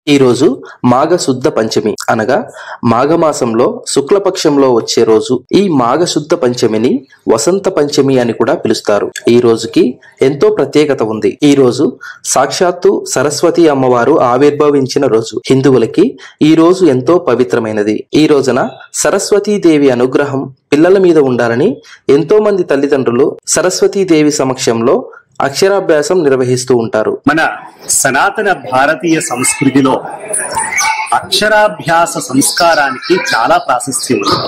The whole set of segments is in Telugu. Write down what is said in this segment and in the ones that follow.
ఈ రోజు మాఘ శుద్ధ పంచమి అనగా మాఘమాసంలో శుక్లపక్షంలో వచ్చే రోజు ఈ మాఘ శుద్ధ పంచమిని వసంత పంచమి అని కూడా పిలుస్తారు ఈ రోజుకి ఎంతో ప్రత్యేకత ఉంది ఈ రోజు సాక్షాత్తు సరస్వతి అమ్మవారు ఆవిర్భవించిన రోజు హిందువులకి ఈ రోజు ఎంతో పవిత్రమైనది ఈ రోజున సరస్వతీదేవి అనుగ్రహం పిల్లల మీద ఉండాలని ఎంతో మంది తల్లిదండ్రులు సరస్వతీదేవి సమక్షంలో అక్షరాభ్యాసం నిర్వహిస్తూ ఉంటారు మన సనాతన భారతీయ సంస్కృతిలో అక్షరాభ్యాస సంస్కారానికి చాలా ప్రాశస్త్యం ఉంది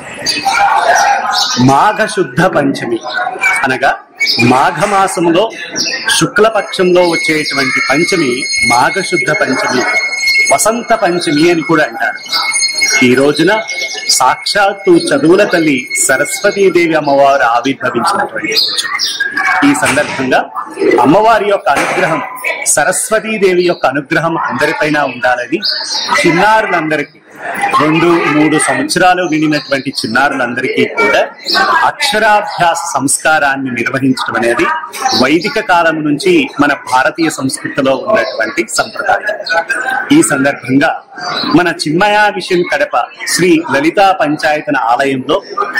మాఘ శుద్ధ పంచమి అనగా మాఘమాసంలో శుక్లపక్షంలో వచ్చేటువంటి పంచమి మాఘ శుద్ధ పంచమి వసంత పంచమి అని కూడా అంటారు ఈ రోజున సాక్షాత్తు చదువుల తల్లి సరస్వతీదేవి అమ్మవారు ఆవిర్భవించినటువంటి రోజు ఈ సందర్భంగా అమ్మవారి యొక్క అనుగ్రహం సరస్వతీదేవి యొక్క అనుగ్రహం అందరిపైన ఉండాలని చిన్నారులందరికీ రెండు మూడు సంవత్సరాలు నిండినటువంటి చిన్నారులందరికీ కూడా అక్షరాభ్యాస సంస్కారాన్ని నిర్వహించడం అనేది వైదిక కాలం నుంచి మన భారతీయ సంస్కృతిలో ఉన్నటువంటి సంప్రదాయం ఈ సందర్భంగా మన చిన్మయ మిషన్ కడప శ్రీ లలితా పంచాయతన ఆలయంలో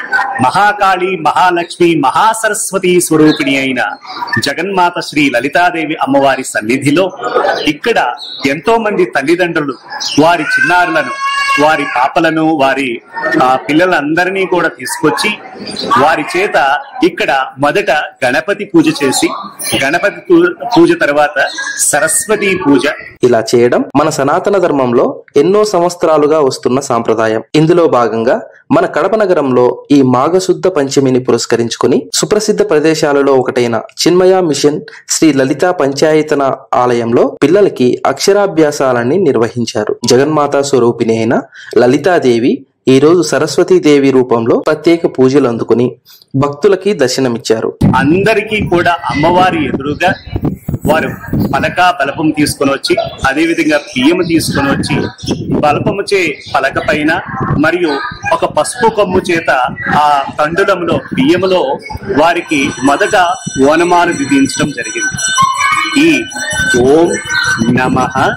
మహాకాళి మహాలక్ష్మి మహాసరస్వతి స్వరూపిణి అయిన జగన్మాత శ్రీ లలితాదేవి అమ్మవారి సన్నిధిలో ఇక్కడ ఎంతో మంది తల్లిదండ్రులు వారి చిన్నారులను వారి పాపలను వారి ఆ, పిల్లలందరినీ కూడా తీసుకొచ్చి వారి చేత ఇక్కడ మొదట గణపతి పూజ చేసి గణపతి పూ- పూజ తర్వాత సరస్వతి పూజ ఇలా చేయడం మన సనాతన ధర్మంలో ఎన్నో సంవత్సరాలుగా వస్తున్న సాంప్రదాయం ఇందులో భాగంగా మన కడప నగరంలో ఈ మాఘశుద్ధ పంచమిని పురస్కరించుకుని సుప్రసిద్ధ ప్రదేశాలలో ఒకటైన చిన్మయ మిషన్ శ్రీ లలితా పంచాయతన ఆలయంలో పిల్లలకి అక్షరాభ్యాసాలని నిర్వహించారు జగన్మాత స్వరూపిణి అయిన లలితాదేవి ఈ రోజు సరస్వతీదేవి రూపంలో ప్రత్యేక పూజలు అందుకుని భక్తులకి దర్శనమిచ్చారు అందరికీ కూడా అమ్మవారి ఎదురుగా వారు పలక బలపం తీసుకొని వచ్చి అదే విధంగా బియ్యము తీసుకొని వచ్చి బలపముచే పలక పైన మరియు ఒక పసుపు కొమ్ము చేత ఆ తండులంలో బియ్యములో వారికి మొదట ఓనమాలు విధించడం జరిగింది ఈ ఓం నమ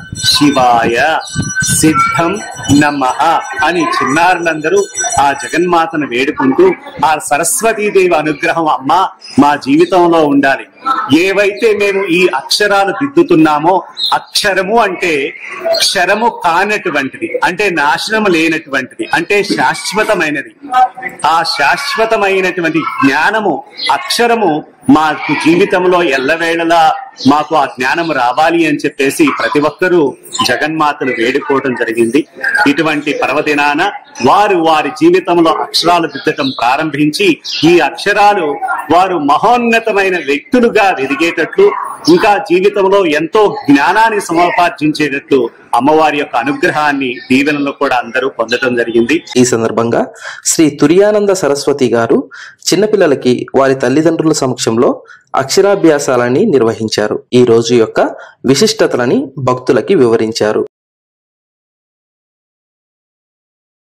శివాయ సిద్ధం నమ అని చిన్నారులందరూ ఆ జగన్మాతను వేడుకుంటూ ఆ సరస్వతీదేవి అనుగ్రహం అమ్మ మా జీవితంలో ఉండాలి ఏవైతే మేము ఈ అక్షరాలు దిద్దుతున్నామో అక్షరము అంటే క్షరము కానటువంటిది అంటే నాశనము లేనటువంటిది అంటే శాశ్వతమైనది ఆ శాశ్వతమైనటువంటి జ్ఞానము అక్షరము మాకు జీవితంలో ఎల్లవేళలా మాకు ఆ జ్ఞానం రావాలి అని చెప్పేసి ప్రతి ఒక్కరూ జగన్మాతను వేడుకోవడం జరిగింది ఇటువంటి పర్వదినాన వారు వారి జీవితంలో అక్షరాలు దిద్దటం ప్రారంభించి ఈ అక్షరాలు వారు మహోన్నతమైన వ్యక్తులుగా ఎదిగేటట్లు ఇంకా జీవితంలో ఎంతో జ్ఞానాన్ని సముపార్జించేటట్లు అమ్మవారి యొక్క అనుగ్రహాన్ని దీవెనలో కూడా అందరూ పొందడం జరిగింది ఈ సందర్భంగా శ్రీ తురియానంద సరస్వతి గారు చిన్నపిల్లలకి వారి తల్లిదండ్రుల సమక్షంలో అక్షరాభ్యాసాలని నిర్వహించారు ఈ రోజు యొక్క విశిష్టతలని భక్తులకి వివరించారు